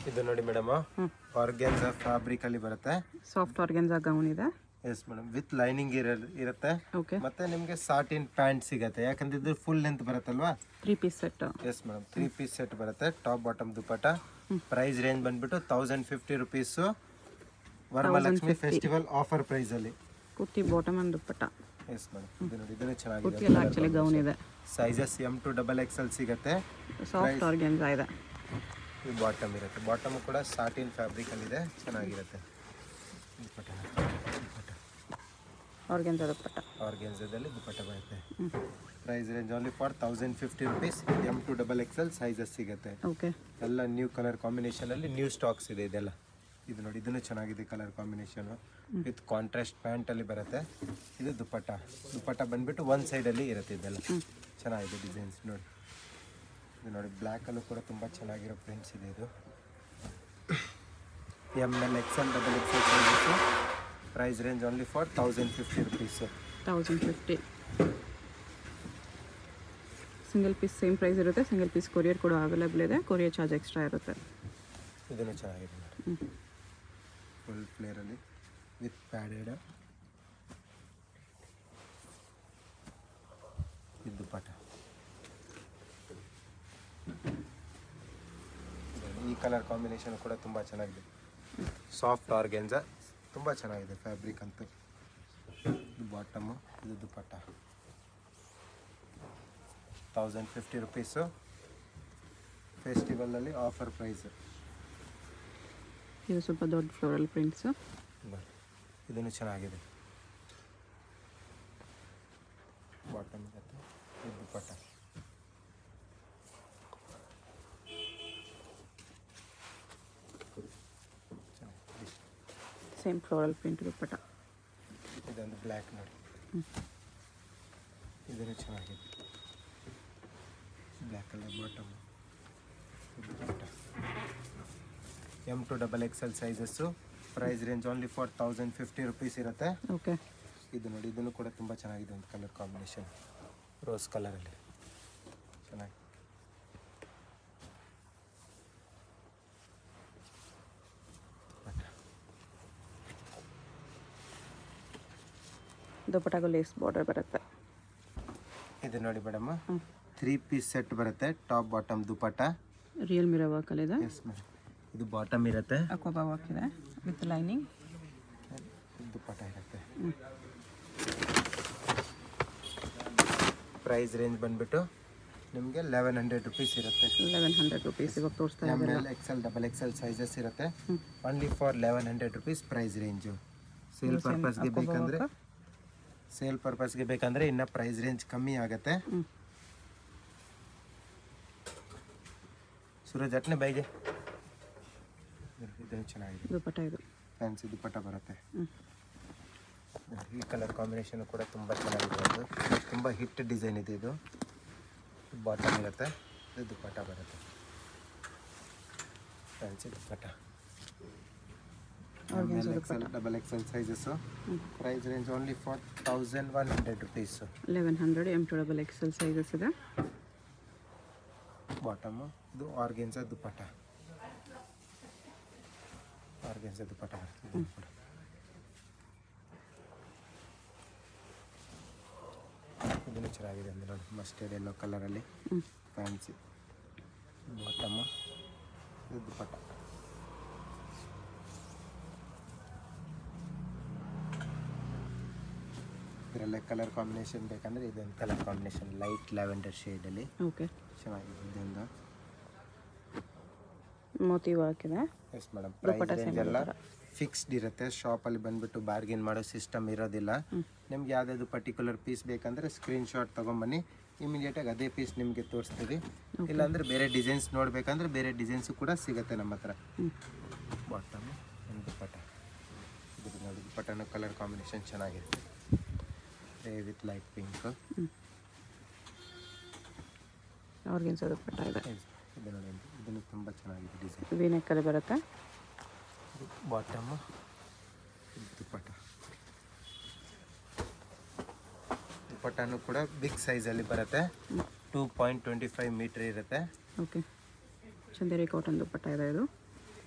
ಇದು ನೋಡಿ madam ಆರ್ಗ್ಯಾನ್ಸ fabric ಅಲ್ಲಿ ಬರುತ್ತೆ ಸಾಫ್ಟ್ ಆರ್ಗೆನ್ಸಾ ಗೌನ್ ಇದೆ ಎಸ್ ಮೇಡಮ್ ವಿತ್ ಲೈನಿಂಗ್ ಇರ ಇರುತ್ತೆ ಓಕೆ ಮತ್ತೆ ನಿಮಗೆ ಸಾಟಿನ್ ಪ್ಯಾಂಟ್ ಸಿಗತ್ತೆ ಯಾಕಂದ್ರೆ ಇದು ಫುಲ್ ಲೆಂತ್ ಬರುತ್ತಲ್ವಾ three piece set yes madam three piece set ಬರುತ್ತೆ top bottom dupatta price range ಬಂದ್ಬಿಟ್ಟು thousand fifty rupees Varamahalakshmi festival offer price ಅಲ್ಲಿ kurti bottom and dupatta yes madam ಇದು ನೋಡಿ ಇದನ್ನು ಚೆನ್ನಾಗಿದೆ ಕುರ್ತಿ ಎಲ್ಲ ಆಕ್ಚುಲಿ ಗೌನ್ ಇದೆ sizes M to double XL ಸಿಗತ್ತೆ ಸಾಫ್ಟ್ ಆರ್ಗೆನ್ಸಾ ಇದೆ ಇದು ಬಾಟಮ್ ಇರುತ್ತೆ ಬಾಟಮ್ ಕೂಡ ಸಾಟಿನ್ ಫ್ಯಾಬ್ರಿಕ್ ಅಲ್ಲಿ ಇದೆ ಚೆನ್ನಾಗಿರುತ್ತೆ ದುಪಟ್ಟ ದುಪಟ್ಟ ಆರ್ಗೆನ್ಸಾ ದುಪ್ಪಟ್ಟ ಆರ್ಗೆನ್ಸದಲ್ಲಿ ದುಪಟ್ಟ ಬರುತ್ತೆ price range only for thousand fifty rupees M to double Excel sizes ಸಿಗುತ್ತೆ ಓಕೆ ಎಲ್ಲ ನ್ಯೂ ಕಲರ್ ಕಾಂಬಿನೇಷನ್ ಅಲ್ಲಿ ನ್ಯೂ ಸ್ಟಾಕ್ಸ್ ಇದೆ ಇದೆಲ್ಲ ಇದು ನೋಡಿ ಇದನ್ನು ಚೆನ್ನಾಗಿದೆ colour combination with contrast pant ಅಲ್ಲಿ ಬರುತ್ತೆ ಇದು ದುಪ್ಪಟ್ಟ ದುಪ್ಪಟ್ಟ ಬಂದ್ಬಿಟ್ಟು ಒನ್ ಸೈಡ್ ಅಲ್ಲಿ ಇರುತ್ತೆ ಇದೆಲ್ಲ ಚೆನ್ನಾಗಿದೆ ಡಿಸೈನ್ಸ್ ನೋಡಿ ಇದು ನೋಡಿ ಬ್ಲ್ಯಾಕ್ ಅಲ್ಲೂ ಕೂಡ ತುಂಬಾ ಚೆನ್ನಾಗಿರೋ ಪ್ರಿಂಟ್ಸ್ ಇದೆ ಇದು M L Excel double Excel sizes price range only for thousand fifty rupees thousand fifty single piece same price ಇರುತ್ತೆ ಸಿಂಗಲ್ ಪೀಸ್ ಕೊರಿಯರ್ ಕೂಡ ಅವೈಲೇಬಲ್ ಇದೆ ಕೊರಿಯರ್ ಚಾರ್ಜ್ ಎಕ್ಸ್ಟ್ರಾ ಇರುತ್ತೆ ಇದನ್ನು ಚೆನ್ನಾಗಿದೆ ನೋಡಿ ಫುಲ್ ಫ್ಲೇರಲ್ಲಿ ವಿತ್ ಪ್ಯಾಡೆಡ್ ಇದು ದುಪ್ಪಟ್ಟ ಈ ಕಲರ್ ಕಾಂಬಿನೇಷನ್ ಕೂಡ ತುಂಬ ಚೆನ್ನಾಗಿದೆ ಸಾಫ್ಟ್ ಆರ್ಗೆನ್ಸ ತುಂಬ ಚೆನ್ನಾಗಿದೆ ಫ್ಯಾಬ್ರಿಕ್ ಅಂತೂ ಇದು ಬಾಟಮು ಇದು ದುಪ್ಪಟ್ಟ ತೌಸಂಡ್ ಫಿಫ್ಟಿ ರುಪೀಸು ಫೆಸ್ಟಿವಲಲ್ಲಿ ಆಫರ್ ಪ್ರೈಸ್ ಇದು ಸ್ವಲ್ಪ ದೊಡ್ಡ ಫ್ಲೋರಲ್ ಪ್ರಿಂಟ್ಸು ಬಟ್ ಇದನ್ನು ಚೆನ್ನಾಗಿದೆ ಬಾಟಮ್ ಇರುತ್ತೆ ಇದು ದುಪ್ಪಟ್ಟ ಚೆನ್ನಾಗಿದೆ. ಸೇಮ್ ಫ್ಲೋರಲ್ ಪ್ರಿಂಟ್ ದುಪ್ಪಟ್ಟ ಇದೊಂದು ಬ್ಲ್ಯಾಕ್ ನೋಡಿ ಇದನ್ನು ಚೆನ್ನಾಗಿದೆ black colour bottom dupatta M to double Excel sizes price range only for thousand fifty rupees ಇರುತ್ತೆ ಓಕೆ ಇದು ನೋಡಿ ಇದನ್ನು ಕೂಡ ತುಂಬ ಚೆನ್ನಾಗಿದೆ ಒಂದು ಕಲರ್ ಕಾಂಬಿನೇಷನ್ ರೋಸ್ ಕಲರಲ್ಲಿ ಚೆನ್ನಾಗಿ ದುಪ್ಪಟ್ಟಾಗೂ ಲೇಸ್ ಬಾರ್ಡರ್ ಬರುತ್ತೆ ಇದು ನೋಡಿ madam hmm. Three piece set ಬರುತ್ತೆ top bottom dupatta real mirror ವರ್ಕಲ್ಲಿದೆ ಎಸ್ ಮೇಡಮ್ ಇದು ಬಾಟಮ್ ಇರುತ್ತೆ ಅಕ್ವಾಬಾ ವರ್ಕ್ ಇದೆ ವಿತ್ ಲೈನಿಂಗ್ ಇದು ದುಪಟ್ಟ ಇರುತ್ತೆ ಪ್ರೈಸ್ ರೇಂಜ್ ಬಂದ್ಬಿಟ್ಟು ನಿಮಗೆ ಲೆವೆನ್ ಹಂಡ್ರೆಡ್ ರುಪೀಸ್ ಇರುತ್ತೆ ಲೆವೆನ್ ಹಂಡ್ರೆಡ್ ರುಪೀಸ್ ಇವಾಗ ತೋರಿಸ್ತಾ ಎಮ್ ಇದ್ದಾರೆ L Excel double Excel sizes ಇರುತ್ತೆ only for eleven hundred rupees price range sale ಪರ್ಪಸ್ಗೆ ಬೇಕಂದ್ರೆ ಸೇಲ್ ಪರ್ಪಸ್ಗೆ ಬೇಕಂದ್ರೆ ಇನ್ನು ಪ್ರೈಸ್ ರೇಂಜ್ ಕಮ್ಮಿ ಆಗುತ್ತೆ ಹ್ಮ್. ಸೂರಜ್ ಅಟ್ನೆ ಬೈಗೆ ಇದು ಚೆನ್ನಾಗಿದೆ ದುಪ್ಪಟ್ಟ ಇದು ಫ್ಯಾನ್ಸಿ ದುಪ್ಪಟ್ಟ ಬರುತ್ತೆ ಹ್ಮ್. ಈ ಕಲರ್ ಕಾಂಬಿನೇಷನ್ ಕೂಡ ತುಂಬ ಚೆನ್ನಾಗಿದೆ ಅದು ತುಂಬ ಹಿಟ್ ಡಿಸೈನ್ ಇದೆ ಇದು ಬಾಟಮ್ ಇರುತ್ತೆ ಇದು ದುಪ್ಪಟ್ಟ ಬರುತ್ತೆ fancy dupatta XL double Excel sizes price range only for thousand one hundred rupees eleven hundred M to double Excel sizes ಇದೆ ಬಾಟಮು ಇದು ಆರ್ಗೆನ್ಸ ದುಪ್ಪಟ್ಟ ಆರ್ಗೆನ್ಸ ದುಪ್ಪಟ್ಟ ಬರುತ್ತೆ ಇದು ಕೂಡ. ಇದನ್ನು ಚೆನ್ನಾಗಿದೆ ಅಂದರೆ ನೋಡಿ ಮಸ್ಟರ್ಡ್ ಎಲ್ಲೋ ಕಲರಲ್ಲಿ ಹ್ಞೂ ಫ್ಯಾನ್ಸಿ ಬಾಟಮು ಇದು ದುಪ್ಪಟ್ಟ ಇದರಲ್ಲೇ ಕಲರ್ ಕಾಂಬಿನೇಷನ್ ಬೇಕಂದರೆ ಇದೊಂದು ಕಲರ್ ಕಾಂಬಿನೇಷನ್ ಲೈಟ್ ಲ್ಯಾವೆಂಡರ್ ಶೇಡಲ್ಲಿ ಓಕೆ ಚೆನ್ನಾಗಿದೆ ಇದೊಂದು ಮೋತಿ ವರ್ಕ್ ಇದೆ yes madam dupatta price range same ಎಲ್ಲ ಫಿಕ್ಸ್ಡ್ ಇರುತ್ತೆ ಶಾಪಲ್ಲಿ ಬಂದ್ಬಿಟ್ಟು ಬಾರ್ಗೇನ್ ಮಾಡೋ ಸಿಸ್ಟಮ್ ಇರೋದಿಲ್ಲ ನಿಮ್ಗೆ ಯಾವುದಾದ್ರು ಪರ್ಟಿಕ್ಯುಲರ್ ಪೀಸ್ ಬೇಕಂದ್ರೆ ಸ್ಕ್ರೀನ್ ಶಾಟ್ ತೊಗೊಂಬನ್ನಿ ಇಮಿಡಿಯೇಟಾಗಿ ಅದೇ ಪೀಸ್ ನಿಮಗೆ ತೋರಿಸ್ತೀವಿ ಇಲ್ಲಾಂದ್ರೆ ಬೇರೆ ಡಿಸೈನ್ಸ್ ನೋಡ್ಬೇಕಂದ್ರೆ ಬೇರೆ ಡಿಸೈನ್ಸು ಕೂಡ ಸಿಗುತ್ತೆ ನಮ್ಮ ಹತ್ರ ಹ್ಞೂ ಬಾಟಮ್ ಒಂದು ದುಪ್ಪಟ್ಟ ಇದು ನೋಡಿ ದುಪ್ಪಟ್ಟನ ಕಲರ್ ಕಾಂಬಿನೇಷನ್ ಚೆನ್ನಾಗಿದೆ ರೇ ವಿತ್ ಲೈಟ್ ಪಿಂಕ್ ಅವ್ರಿಗೇನು ಸಹ ದುಪ್ಪಟ್ಟ ಇದೆ ಇದು ನೋಡಿ ಇದನ್ನು ತುಂಬ ಚೆನ್ನಾಗಿದೆ ಡಿಸೈನ್ ವಿ ನೆಕ್ಕಲ್ಲಿ ಬರುತ್ತೆ ಬಾಟಮ್ ದುಪ್ಪಟ್ಟ ದುಪ್ಪಟ್ಟನು ಕೂಡ ಬಿಗ್ ಸೈಜಲ್ಲಿ ಬರುತ್ತೆ two point twenty five metre ಇರುತ್ತೆ ಓಕೆ ಚಂದೇರಿ ಕಾಟನ್ ದುಪ್ಪಟ್ಟ ಇದೆ ಇದು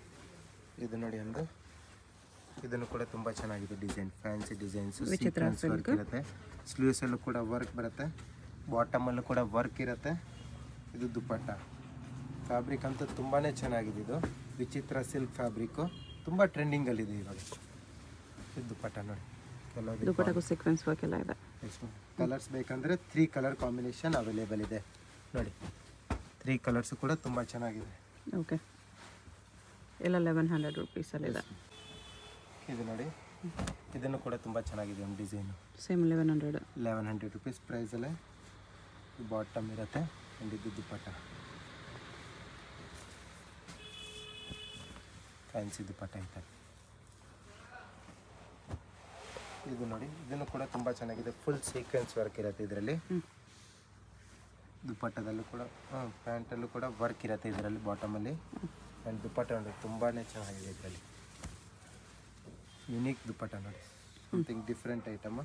ಇದು ನೋಡಿ ಒಂದು ಇದನ್ನು ಕೂಡ ತುಂಬ ಚೆನ್ನಾಗಿದೆ ಡಿಸೈನ್ ಫ್ಯಾನ್ಸಿ ಡಿಸೈನ್ಸ್ ವಿಚಿತ್ರ ವರ್ಕ್ ಇರುತ್ತೆ ಸ್ಲೀವ್ಸ್ ಅಲ್ಲೂ ಕೂಡ ವರ್ಕ್ ಬರುತ್ತೆ ಬಾಟಮ್ ಅಲ್ಲೂ ಕೂಡ ವರ್ಕ್ ಇರುತ್ತೆ ಇದು ದುಪ್ಪಟ್ಟ ಫ್ಯಾಬ್ರಿಕ್ ಅಂತೂ ತುಂಬಾ ಚೆನ್ನಾಗಿದೆ ಇದು ವಿಚಿತ್ರ ಸಿಲ್ಕ್ ಫ್ಯಾಬ್ರಿಕ್ಕು ತುಂಬ ಟ್ರೆಂಡಿಂಗಲ್ಲಿದೆ ಇವಾಗ ಇದು ದುಪ್ಪಟ್ಟ ನೋಡಿ ಕೆಲವು ದುಪ್ಪಟ್ಟಕ್ಕೂ ಸೀಕ್ವೆನ್ಸ್ ವರ್ಕ್ ಎಲ್ಲ ಇದೆ ಕಲರ್ಸ್ ಬೇಕಂದರೆ ತ್ರೀ ಕಲರ್ ಕಾಂಬಿನೇಷನ್ ಅವೈಲೇಬಲ್ ಇದೆ ನೋಡಿ ತ್ರೀ ಕಲರ್ಸು ಕೂಡ ತುಂಬ ಚೆನ್ನಾಗಿದೆ ಓಕೆ ಎಲ್ಲ ಲೆವೆನ್ ಹಂಡ್ರೆಡ್ ರುಪೀಸಲ್ಲಿದೆ ಇದು ನೋಡಿ ಇದನ್ನು ಕೂಡ ತುಂಬ ಚೆನ್ನಾಗಿದೆ ಒಂದು design same eleven hundred eleven hundred rupees ಪ್ರೈಸಲ್ಲೇ ಬಾಟಮ್ ಇರುತ್ತೆ ಆ್ಯಂಡ್ ಇದು ದುಪ್ಪಟ್ಟ ಫ್ಯಾನ್ಸಿ ದುಪ್ಪಟ್ಟ ಐತೆ ಇದು ನೋಡಿ ಇದನ್ನು ಕೂಡ ತುಂಬ ಚೆನ್ನಾಗಿದೆ ಫುಲ್ ಸೀಕ್ವೆನ್ಸ್ ವರ್ಕ್ ಇರುತ್ತೆ ಇದರಲ್ಲಿ ಹ್ಮ್. ದುಪ್ಪಟ್ಟದಲ್ಲೂ ಕೂಡ ಹಾಂ ಪ್ಯಾಂಟಲ್ಲೂ ಕೂಡ ವರ್ಕ್ ಇರುತ್ತೆ ಇದರಲ್ಲಿ ಬಾಟಮಲ್ಲಿ ಆ್ಯಂಡ್ ದುಪ್ಪಟ್ಟ ನೋಡಿ ತುಂಬಾ ಚೆನ್ನಾಗಿದೆ ಇದರಲ್ಲಿ ಯುನೀಕ್ ದುಪ್ಪಟ್ಟ ನೋಡಿ ಸಮಥಿಂಗ್ ಡಿಫ್ರೆಂಟ್ ಐಟಮ್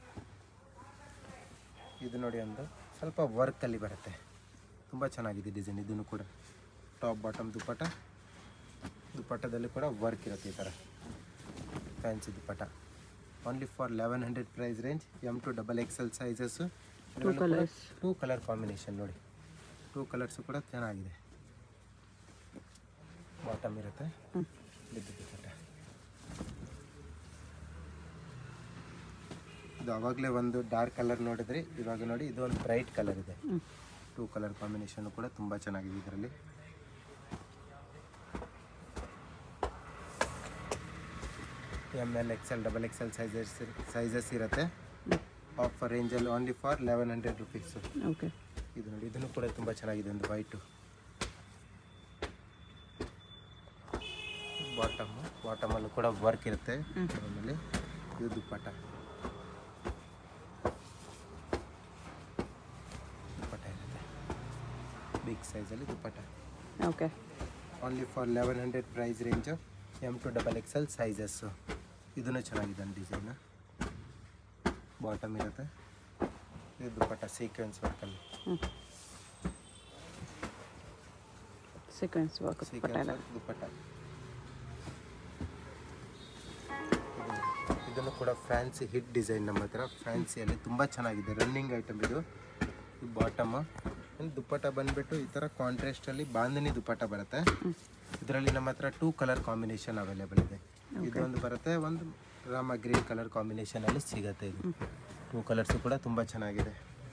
ಇದು ನೋಡಿ ಒಂದು ಸ್ವಲ್ಪ ವರ್ಕಲ್ಲಿ ಬರುತ್ತೆ ತುಂಬ ಚೆನ್ನಾಗಿದೆ ಡಿಸೈನ್ ಇದನ್ನು ಕೂಡ ಟಾಪ್ ಬಾಟಮ್ ದುಪ್ಪಟ್ಟ ದುಪ್ಪಟ್ಟದಲ್ಲಿ ಕೂಡ ವರ್ಕ್ ಇರುತ್ತೆ ಈ ಥರ fancy dupatta only for eleven hundred price range M to double Excel sizes two colours two colour combination ನೋಡಿ ಟೂ ಕಲರ್ಸು ಕೂಡ ಚೆನ್ನಾಗಿದೆ ಬಾಟಮ್ ಇರುತ್ತೆ ಹ್ಞೂ ಬಿದ್ದು ದುಪ್ಪಟ್ಟ ಇದು ಅವಾಗಲೇ ಒಂದು ಡಾರ್ಕ್ ಕಲರ್ ನೋಡಿದ್ರಿ ಇವಾಗ ನೋಡಿ ಇದು ಒಂದು ಬ್ರೈಟ್ ಕಲರ್ ಇದೆ ಹ್ಞೂ ಟೂ ಕಲರ್ ಕಾಂಬಿನೇಷನ್ ಕೂಡ ತುಂಬ ಚೆನ್ನಾಗಿದೆ ಇದರಲ್ಲಿ M L Excel double Excel sizes sizes ಇರುತ್ತೆ ಆಫರ್ ರೇಂಜಲ್ಲಿ only for eleven hundred rupees okay ಇದು ನೋಡಿ ಇದನ್ನು ಕೂಡ ತುಂಬ ಚೆನ್ನಾಗಿದೆ ಒಂದು ವೈಟು ಬಾಟಮು ಬಾಟಮಲ್ಲೂ ಕೂಡ ವರ್ಕ್ ಇರುತ್ತೆ ಆಮೇಲೆ ಇದು ದುಪ್ಪಟ್ಟ ದುಪ್ಪಟ್ಟ ಇರುತ್ತೆ ಬಿಗ್ ಸೈಜಲ್ಲಿ dupatta okay only for eleven hundred price range M to double Excel sizes ಇದನ್ನು ಚೆನ್ನಾಗಿದೆ ಡಿಸೈನ್ ಬಾಟಮ್ ಇರುತ್ತೆ ಇದು ದುಪ್ಪಟ್ಟ ಸೀಕ್ವೆನ್ಸ್ ವರ್ಕಲ್ಲಿ ಹ್ಞೂ ಸೀಕ್ವೆನ್ಸ್ ವರ್ಕ್ ಸೀಕ್ವೆನ್ಸ್ ಪಟ್ಟಾಲ ವರ್ಕ್ ದುಪ್ಪಟ್ಟ ಇದು- ಇದನ್ನು ಕೂಡ ಫ್ಯಾನ್ಸಿ ಹಿಟ್ ಡಿಸೈನ್ ನಮ್ಮ ಹತ್ರ ಫ್ಯಾನ್ಸಿಯಲ್ಲಿ ತುಂಬ ಚೆನ್ನಾಗಿದೆ ರನ್ನಿಂಗ್ ಐಟಮ್ ಇದು ಬಾಟಮ್ ದುಪ್ಪಟ್ಟ ಬಂದ್ಬಿಟ್ಟು ಈ ಥರ ಕಾಂಟ್ರಾಸ್ಟಲ್ಲಿ ಬಾಂಧನಿ ದುಪ್ಪಟ್ಟ ಬರುತ್ತೆ ಇದರಲ್ಲಿ ನಮ್ಮ ಹತ್ರ ಟೂ ಕಲರ್ ಕಾಂಬಿನೇಷನ್ ಅವೈಲೇಬಲ್ ಇದೆ ಇದೊಂದು ಬರುತ್ತೆ ಒಂದು ರಾಮ ಗ್ರೀನ್ ಕಲರ್ ಕಾಂಬಿನೇಷನಲ್ಲಿ ಸಿಗುತ್ತೆ ಇದು ಟೂ ಕಲರ್ಸು ಕೂಡ ತುಂಬ ಚೆನ್ನಾಗಿದೆ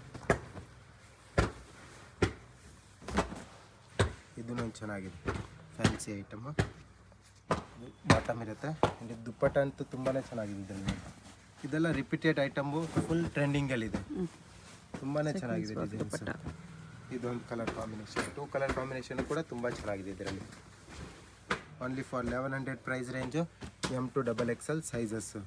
ಇದೂ ಚೆನ್ನಾಗಿದೆ ಫ್ಯಾನ್ಸಿ ಐಟಮು ಬಾಟಮ್ ಇರುತ್ತೆ ಆ್ಯಂಡ್ ಇದು ದುಪ್ಪಟ್ಟ ಅಂತೂ ತುಂಬಾ ಚೆನ್ನಾಗಿದೆ ಇದರಲ್ಲಿ ಇದೆಲ್ಲ ರಿಪೀಟೆಡ್ ಐಟಮು ಫುಲ್ ಟ್ರೆಂಡಿಂಗಲ್ಲಿದೆ ತುಂಬಾ ಚೆನ್ನಾಗಿದೆ ಡಿಸೈನ್ಸ್ ದುಪ್ಪಟ್ಟ ಇದೊಂದು colour combination two colour combination ಕೂಡ ತುಂಬ ಚೆನ್ನಾಗಿದೆ ಇದರಲ್ಲಿ only for eleven hundred price range M to double Excel sizes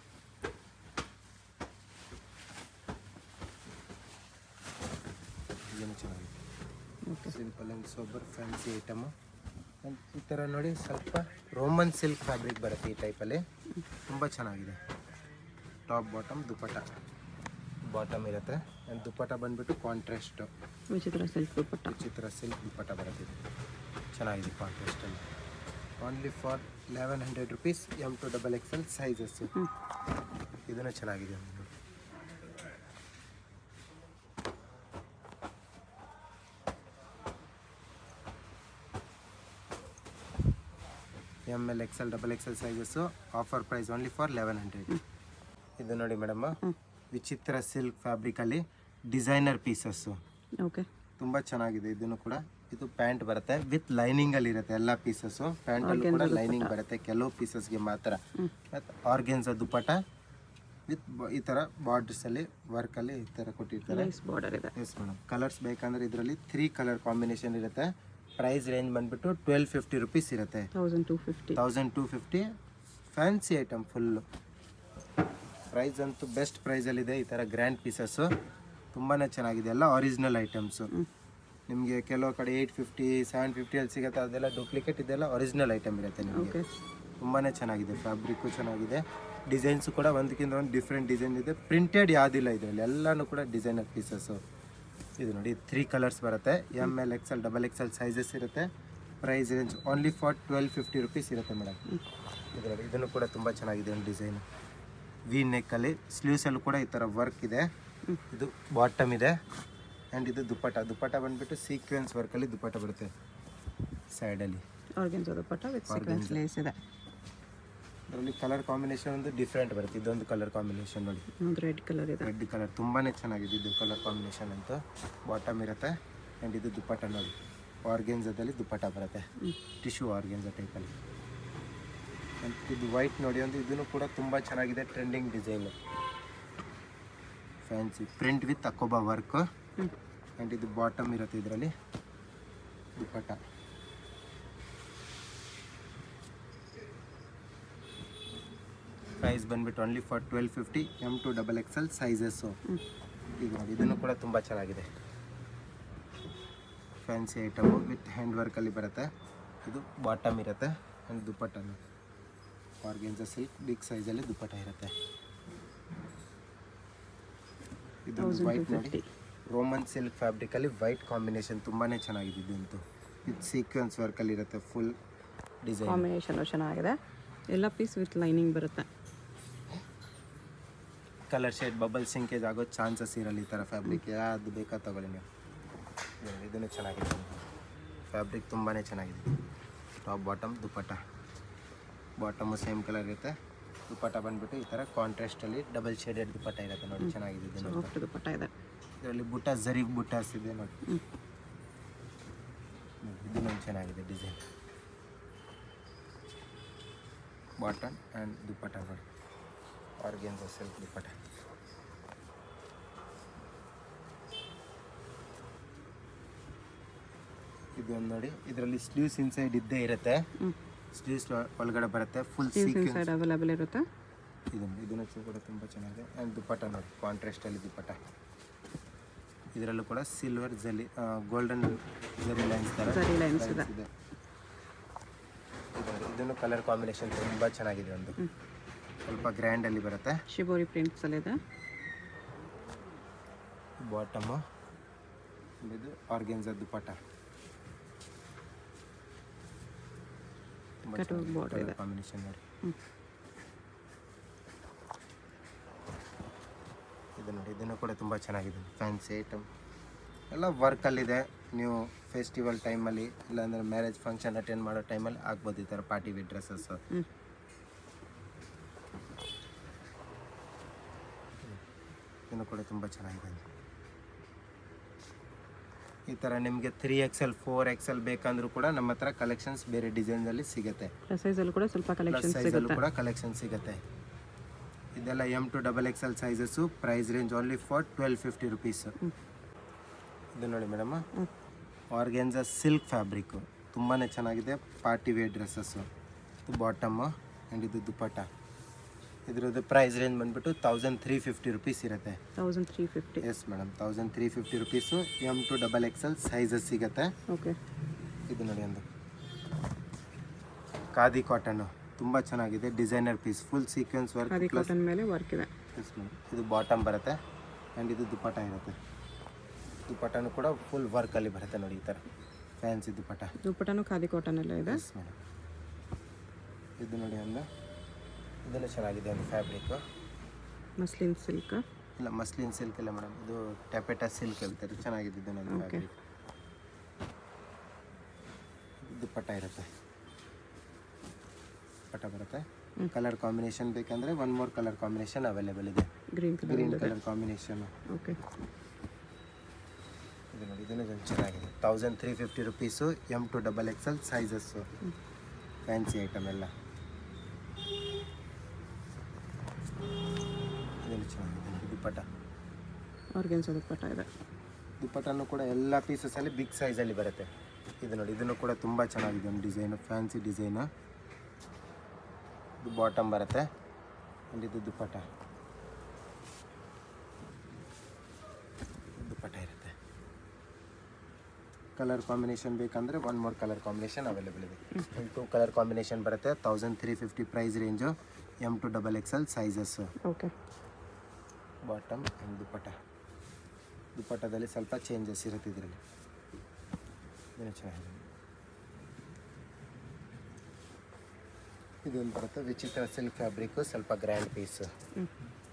ಇದನ್ನು ಚೆನ್ನಾಗಿದೆ okay simple and sober fancy item ಈ ಥರ ನೋಡಿ ಸ್ವಲ್ಪ ರೋಮನ್ ಸಿಲ್ಕ್ ಫ್ಯಾಬ್ರಿಕ್ ಬರುತ್ತೆ ಈ ಟೈಪಲ್ಲಿ ತುಂಬ ಚೆನ್ನಾಗಿದೆ ಟಾಪ್ ಬಾಟಮ್ ದುಪ್ಪಟ್ಟ ಬಾಟಮ್ ಇರುತ್ತೆ ಆ್ಯಂಡ್ ದುಪ್ಪಟ್ಟ ಬಂದುಬಿಟ್ಟು ಕಾಂಟ್ರಾಸ್ಟು ವಿಚಿತ್ರ ಸಿಲ್ಕ್ ದುಪ್ಪಟ್ಟ ವಿಚಿತ್ರ ಸಿಲ್ಕ್ ದುಪ್ಪಟ್ಟ ಬರುತ್ತೆ ಇದು ಚೆನ್ನಾಗಿದೆ ಕಾಂಟ್ರಾಸ್ಟಲ್ಲಿ only for eleven hundred rupees M to double Excel sizes ಹ್ಞೂ ಇದನ್ನು ಚೆನ್ನಾಗಿದೆ ಒಂದು ನೋಡಿ. M L Excel double Excel sizes offer price only for eleven hundred ಇದು ನೋಡಿ ಮೇಡಮ್ ವಿಚಿತ್ರ ಸಿಲ್ಕ್ ಫ್ಯಾಬ್ರಿಕಲ್ಲಿ ಡಿಸೈನರ್ ಪೀಸಸ್ಸು ಓಕೆ ತುಂಬ ಚೆನ್ನಾಗಿದೆ ಇದನ್ನು ಕೂಡ ಇದು ಪ್ಯಾಂಟ್ ಬರುತ್ತೆ ವಿತ್ ಲೈನಿಂಗ್ ಅಲ್ಲಿ ಇರುತ್ತೆ ಎಲ್ಲ ಪೀಸಸ್ಸು ಪ್ಯಾಂಟ್ ಅಲ್ಲೂ ಕೂಡ ಲೈನಿಂಗ್ ಬರುತ್ತೆ ಕೆಲವು ಪೀಸಸ್ಗೆ ಮಾತ್ರ ಮತ್ತು ಆರ್ಗೆನ್ಸ್ ದುಪ್ಪಟ ವಿತ್ ಈ ಥರ ಬಾರ್ಡರ್ಸ್ ಅಲ್ಲಿ ವರ್ಕ್ ಅಲ್ಲಿ ಈ ಥರ ಕೊಟ್ಟಿರ್ತಾರೆ ನೈಸ್ ಬಾರ್ಡರ್ ಇದೆ ಎಸ್ ಮೇಡಮ್ ಕಲರ್ಸ್ ಬೇಕಂದ್ರೆ ಇದರಲ್ಲಿ ತ್ರೀ ಕಲರ್ ಕಾಂಬಿನೇಷನ್ ಇರುತ್ತೆ ಪ್ರೈಸ್ ರೇಂಜ್ ಬಂದ್ಬಿಟ್ಟು ಟ್ವೆಲ್ ಫಿಫ್ಟಿ ರುಪೀಸ್ ಇರುತ್ತೆ thousand two fifty thousand two fifty fancy item full price ಅಂತೂ ಬೆಸ್ಟ್ ಪ್ರೈಸಲ್ಲಿದೆ ಈ ಥರ ಗ್ರ್ಯಾಂಡ್ ಪೀಸಸ್ಸು ತುಂಬಾ ಚೆನ್ನಾಗಿದೆ ಎಲ್ಲ ಒರಿಜಿನಲ್ ಐಟಮ್ಸು ನಿಮಗೆ ಕೆಲವು ಕಡೆ ಏಯ್ಟ್ ಫಿಫ್ಟಿ ಸೆವೆನ್ ಫಿಫ್ಟಿಯಲ್ಲಿ ಸಿಗುತ್ತೆ ಅದೆಲ್ಲ ಡೂಪ್ಲಿಕೇಟ್ ಇದೆಲ್ಲ ಒರಿಜಿನಲ್ ಐಟಮ್ ಇರುತ್ತೆ ನಿಮಗೆ ಓಕೆ ತುಂಬಾ ಚೆನ್ನಾಗಿದೆ ಫ್ಯಾಬ್ರಿಕ್ಕು ಚೆನ್ನಾಗಿದೆ ಡಿಸೈನ್ಸು ಕೂಡ ಒಂದಕ್ಕಿಂತ ಒಂದು ಡಿಫ್ರೆಂಟ್ ಡಿಸೈನ್ ಇದೆ ಪ್ರಿಂಟೆಡ್ ಯಾವುದಿಲ್ಲ ಇದರಲ್ಲಿ ಎಲ್ಲನೂ ಕೂಡ ಡಿಸೈನರ್ ಪೀಸಸ್ಸು ಇದು ನೋಡಿ ತ್ರೀ ಕಲರ್ಸ್ ಬರುತ್ತೆ M L Excel double Excel sizes ಇರುತ್ತೆ price range only for twelve fifty rupees ಇರುತ್ತೆ ಮೇಡಮ್ ಇದರಲ್ಲಿ ಇದನ್ನು ಕೂಡ ತುಂಬ ಚೆನ್ನಾಗಿದೆ ಒಂದು ಡಿಸೈನ್ ವಿ ನೆಕ್ಕಲ್ಲಿ ಸ್ಲೀವ್ಸಲ್ಲೂ ಕೂಡ ಈ ಥರ ವರ್ಕ್ ಇದೆ ಇದು ಬಾಟಮ್ ಇದೆ ಆ್ಯಂಡ್ ಇದು ದುಪ್ಪಟ ದುಪ್ಪಟ ಬಂದುಬಿಟ್ಟು ಸೀಕ್ವೆನ್ಸ್ ವರ್ಕಲ್ಲಿ ದುಪ್ಪಟ ಬರುತ್ತೆ ಸೈಡಲ್ಲಿ organza dupatta with sequence lace ಇದೆ ಅದರಲ್ಲಿ ಕಲರ್ ಕಾಂಬಿನೇಷನ್ ಒಂದು ಡಿಫ್ರೆಂಟ್ ಬರುತ್ತೆ ಇದೊಂದು ಕಲರ್ ಕಾಂಬಿನೇಷನ್ ನೋಡಿ ಒಂದು ರೆಡ್ ಕಲರ್ ಇದೆ ರೆಡ್ ಕಲರ್ ತುಂಬಾ ಚೆನ್ನಾಗಿದೆ ಇದು ಕಲರ್ ಕಾಂಬಿನೇಷನ್ ಅಂತ ಬಾಟಮ್ ಇರುತ್ತೆ ಆ್ಯಂಡ್ ಇದು ದುಪ್ಪಟ ನೋಡಿ ಆರ್ಗೆನ್ಸದಲ್ಲಿ ದುಪ್ಪಟ ಬರುತ್ತೆ ಟಿಶ್ಯೂ ಆರ್ಗೆನ್ಸ ಟೈಪಲ್ಲಿ And ಇದು ವೈಟ್ ನೋಡಿ ಒಂದು ಇದನ್ನು ಕೂಡ ತುಂಬ ಚೆನ್ನಾಗಿದೆ trending design fancy print with ಅಕೋಬಾ ವರ್ಕ್ ಹ್ಞೂ ಆ್ಯಂಡ್ ಇದು ಬಾಟಮ್ ಇರುತ್ತೆ ಇದರಲ್ಲಿ ದುಪ್ಪಟ ಪ್ರೈಸ್ ಬಂದ್ಬಿಟ್ಟು only for twelve fifty M to double Excel sizes ಹ್ಞೂ ಈಗ ನೋಡಿ ಇದನ್ನು ಕೂಡ ತುಂಬ ಚೆನ್ನಾಗಿದೆ ಫ್ಯಾನ್ಸಿ ಐಟಮು ವಿತ್ ಹ್ಯಾಂಡ್ ವರ್ಕಲ್ಲಿ ಬರುತ್ತೆ ಇದು ಬಾಟಮ್ ಇರುತ್ತೆ ಆ್ಯಂಡ್ ದುಪ್ಪಟ್ಟನು ಆರ್ಗೆನ್ಸ ಸಿಲ್ಕ್ ಬಿಗ್ ಸೈಜಲ್ಲಿ ದುಪ್ಪಟ್ಟ ಇರುತ್ತೆ ಇದು ತೌಸಂಡ್ ಟು ವೈಟ್ ನೋಡಿ ಫಿಫ್ಟಿ ರೋಮನ್ ಸಿಲ್ಕ್ ಫ್ಯಾಬ್ರಿಕಲ್ಲಿ ವೈಟ್ ಕಾಂಬಿನೇಷನ್ ತುಂಬಾ ಚೆನ್ನಾಗಿದೆ ಇದಂತೂ ಇದು ಸೀಕ್ವೆನ್ಸ್ ವರ್ಕಲ್ಲಿ ಇರುತ್ತೆ ಫುಲ್ ಡಿಸೈನ್ ಕಾಂಬಿನೇಷನು ಚೆನ್ನಾಗಿದೆ ಎಲ್ಲ ಪೀಸ್ ವಿತ್ ಲೈನಿಂಗ್ ಬರುತ್ತೆ ಕಲರ್ ಶೇಡ್ ಬಬಲ್ ಸಿಂಕೇಜ್ ಆಗೋ ಚಾನ್ಸಸ್ ಇರಲ್ಲ ಈ ಥರ ಫ್ಯಾಬ್ರಿಕ್ ಯಾವುದು ಬೇಕಾ ತಗೊಳ್ಳಿ ನೀವು ಇದು- ಇದನ್ನು ಚೆನ್ನಾಗಿದೆ ಫ್ಯಾಬ್ರಿಕ್ ತುಂಬಾ ಚೆನ್ನಾಗಿದೆ top bottom dupatta bottom same colour ಇರುತ್ತೆ ದುಪ್ಪಟ್ಟ ಬಂದ್ಬಿಟ್ಟು ಈ ಥರ ಕಾಂಟ್ರಾಸ್ಟಲ್ಲಿ ಡಬಲ್ ಶೇಡೆಡ್ ದುಪ್ಪಟ್ಟ ಇರುತ್ತೆ ನೋಡಿ ಚೆನ್ನಾಗಿದೆ ಇದು ನೋಡಿ ಸಾಫ್ಟ್ ದುಪ್ಪಟ್ಟ ಇದೆ ಇದರಲ್ಲಿ ಬುಟ್ಟ ಜರಿ ಬುಟ್ಟಾಸ್ ಇದೆ ನೋಡಿ ಹ್ಞೂ ಇದು ನೋಡಿ ಚೆನ್ನಾಗಿದೆ ಡಿಸೈನ್ ಬಾಟಮ್ ಆ್ಯಂಡ್ ದುಪ್ಪಟ್ಟ ನೋಡಿ ಆರ್ಗೆನ್ಸ ಸಿಲ್ಕ್ ದುಪ್ಪಟ್ಟ ಇದೊಂದು ನೋಡಿ ಇದರಲ್ಲಿ ಸ್ಲೀವ್ಸ್ ಇನ್ಸೈಡ್ ಇದ್ದೇ ಇರುತ್ತೆ ಹ್ಞೂ ಸ್ಲೀವ್ಸ್ ಒಳಗಡೆ ಬರುತ್ತೆ full sleeves sequence inside available ಇರುತ್ತೆ ಇದನ್ನು ಇದನ್ನು ಕೂಡ ತುಂಬ ಚೆನ್ನಾಗಿದೆ ಆ್ಯಂಡ್ ದುಪ್ಪಟ್ಟ ನೋಡಿ ಕಾಂಟ್ರಾಸ್ಟಲ್ಲಿ ದುಪ್ಪಟ್ಟ ಇದರಲ್ಲೂ ಕೂಡ ಸಿಲ್ವರ್ ಜಲಿ ಗೋಲ್ಡನ್ ಜರಿ ಲೈನ್ಸ್ ಥರ ಸರಿ ಲೈನ್ಸ್ ಇದೆ ಇದೆ ಇದು- ಇದನ್ನು ಕಲರ್ ಕಾಂಬಿನೇಷನ್ ತುಂಬ ಚೆನ್ನಾಗಿದೆ ಒಂದು ಹ್ಞೂ ಸ್ವಲ್ಪ ಗ್ರ್ಯಾಂಡಲ್ಲಿ ಬರುತ್ತೆ ಶಿಬೋರಿ ಪ್ರಿಂಟ್ಸಲ್ಲಿದೆ ಬಾಟಮು ಇದು organza dupatta Cut work border ಇದೆ. ಕಾಂಬಿನೇಷನ್ ನೋಡಿ ಹ್ಞೂ ಇದು ನೋಡಿ ಇದನ್ನು ಕೂಡ ತುಂಬ ಚೆನ್ನಾಗಿದೆ ಫ್ಯಾನ್ಸಿ ಐಟಮ್ ಎಲ್ಲ ವರ್ಕಲ್ಲಿದೆ ನೀವು ಫೆಸ್ಟಿವಲ್ ಟೈಮಲ್ಲಿ ಇಲ್ಲಾಂದರೆ ಮ್ಯಾರೇಜ್ ಫಂಕ್ಷನ್ ಅಟೆಂಡ್ ಮಾಡೋ ಟೈಮಲ್ಲಿ ಆಗ್ಬೋದು ಈ ಥರ ಪಾರ್ಟಿ ವೇರ್ ಡ್ರೆಸ್ಸಸ್ ಹ್ಞೂ ಇದನ್ನು ಕೂಡ ತುಂಬ ಚೆನ್ನಾಗಿದೆ ಈ ಥರ ನಿಮಗೆ ತ್ರೀ ಎಕ್ಸೆಲ್ ಫೋರ್ ಎಕ್ಸೆಲ್ ಬೇಕಂದ್ರೂ ಕೂಡ ನಮ್ಮ ಹತ್ರ ಕಲೆಕ್ಷನ್ಸ್ ಬೇರೆ ಡಿಸೈನ್ಸಲ್ಲಿ ಸಿಗುತ್ತೆ ಪ್ಲಸ್ ಸೈಜಲ್ಲೂ ಕೂಡ ಸ್ವಲ್ಪ ಪ್ಲಸ್ ಕಲೆಕ್ಷನ್ ಸೈಜಲ್ಲೂ ಸಿಗುತ್ತೆ ಕೂಡ ಕಲೆಕ್ಷನ್ ಸಿಗುತ್ತೆ ಇದೆಲ್ಲ M to double Excel sizes price range only for twelve fifty rupees ಇದು ನೋಡಿ ಮೇಡಮ್ ಹ್ಞೂ ಆರ್ಗೆನ್ಸ ಸಿಲ್ಕ್ ಫ್ಯಾಬ್ರಿಕ್ಕು ತುಂಬಾ ಚೆನ್ನಾಗಿದೆ ಪಾರ್ಟಿ ವೇರ್ ಡ್ರೆಸ್ಸಸ್ಸು ಇದು ಬಾಟಮ್ಮು ಆ್ಯಂಡ್ ಇದು ದುಪ್ಪಟ್ಟ ಇದ್ರದ್ದು ಪ್ರೈಸ್ ರೇಂಜ್ ಬಂದ್ಬಿಟ್ಟು ತೌಸಂಡ್ ತ್ರೀ ಫಿಫ್ಟಿ ರುಪೀಸ್ ಇರುತ್ತೆ thousand three fifty yes madam thousand three fifty rupees M to double Excel sizes ಸಿಗುತ್ತೆ ಓಕೆ ಇದು ನೋಡಿ ಒಂದು ಖಾದಿ ಕಾಟನ್ನು ತುಂಬ ಚೆನ್ನಾಗಿದೆ designer piece full sequence work khadi plus cotton ಮೇಲೆ ವರ್ಕ್ ಇದೆ ಎಸ್ ಮೇಡಮ್ ಇದು ಬಾಟಮ್ ಬರುತ್ತೆ ಆ್ಯಂಡ್ ಇದು ದುಪ್ಪಟ ಇರುತ್ತೆ ದುಪ್ಪಟನೂ ಕೂಡ ಫುಲ್ ವರ್ಕಲ್ಲಿ ಬರುತ್ತೆ ನೋಡಿ ಈ ಥರ ಫ್ಯಾನ್ಸಿ ದುಪ್ಪಟ ದುಪ್ಪಟನೂ ಖಾದಿ ಕಾಟನ್ ಎಲ್ಲ ಇದೆ ಎಸ್ ಮೇಡಮ್ ಇದು ನೋಡಿ ಒಂದು ಇದನ್ನು ಚೆನ್ನಾಗಿದೆ ಒಂದು ಫ್ಯಾಬ್ರಿಕ್ಕು ಮಸ್ಲಿನ್ ಸಿಲ್ಕ್ ಇಲ್ಲ ಮಸ್ಲಿನ್ ಸಿಲ್ಕ್ ಇಲ್ಲ ಮೇಡಮ್ ಇದು ಟೆಪೆಟಾ ಸಿಲ್ಕ್ ಹೇಳ್ತಾರೆ ಚೆನ್ನಾಗಿದೆ ಇದು ನನ್ನ Okay. ಫ್ಯಾಬ್ರಿಕ್ ದುಪ್ಪಟ್ಟ ಇರುತ್ತೆ ದುಪ್ಪಟ್ಟ ಬರುತ್ತೆ ಹ್ಮ್. ಕಲರ್ ಕಾಂಬಿನೇಷನ್ ಬೇಕಂದರೆ one more colour combination available ಇದೆ green colour green colour combination okay ಇದು ನೋಡಿ ಇದನ್ನು ಒಂದು ಚೆನ್ನಾಗಿದೆ thousand three fifty rupees M to double Excel sizes fancy item ಎಲ್ಲ ಇದನ್ನು ಚೆನ್ನಾಗಿದೆ ನೋಡಿ ದುಪ್ಪಟ್ಟ ಆರ್ಗೆನ್ಸ್ ದುಪ್ಪಟ್ಟ ಇದೆ ದುಪ್ಪಟ್ಟನು ಕೂಡ ಎಲ್ಲ ಪೀಸಸಲ್ಲಿ ಬಿಗ್ ಸೈಜಲ್ಲಿ ಬರುತ್ತೆ ಇದು ನೋಡಿ ಇದನ್ನು ಕೂಡ ತುಂಬ ಚೆನ್ನಾಗಿದೆ ಒಂದು ಡಿಸೈನು ಫ್ಯಾನ್ಸಿ ಡಿಸೈನು ಇದು ಬಾಟಮ್ ಬರುತ್ತೆ ಆ್ಯಂಡ್ ಇದು ದುಪ್ಪಟ್ಟ ದುಪ್ಪಟ್ಟ ಇರುತ್ತೆ ಕಲರ್ ಕಾಂಬಿನೇಷನ್ ಬೇಕಂದರೆ one more colour combination available ಇದೆ ಟೂ ಕಲರ್ ಕಾಂಬಿನೇಷನ್ ಬರುತ್ತೆ thousand three fifty price range M to double Excel sizes okay bottom and dupatta ದುಪ್ಪಟ್ಟದಲ್ಲಿ ಸ್ವಲ್ಪ ಚೇಂಜಸ್ ಇರುತ್ತೆ ಇದರಲ್ಲಿ ಇದನ್ನು ಚೆನ್ನಾಗಿದೆ ಇದೊಂದು ಬರುತ್ತೆ ವಿಚಿತ್ರ ಸಿಲ್ಕ್ ಫ್ಯಾಬ್ರಿಕ್ ಸ್ವಲ್ಪ ಗ್ರ್ಯಾಂಡ್ ಪೀಸು ಹ್ಞೂ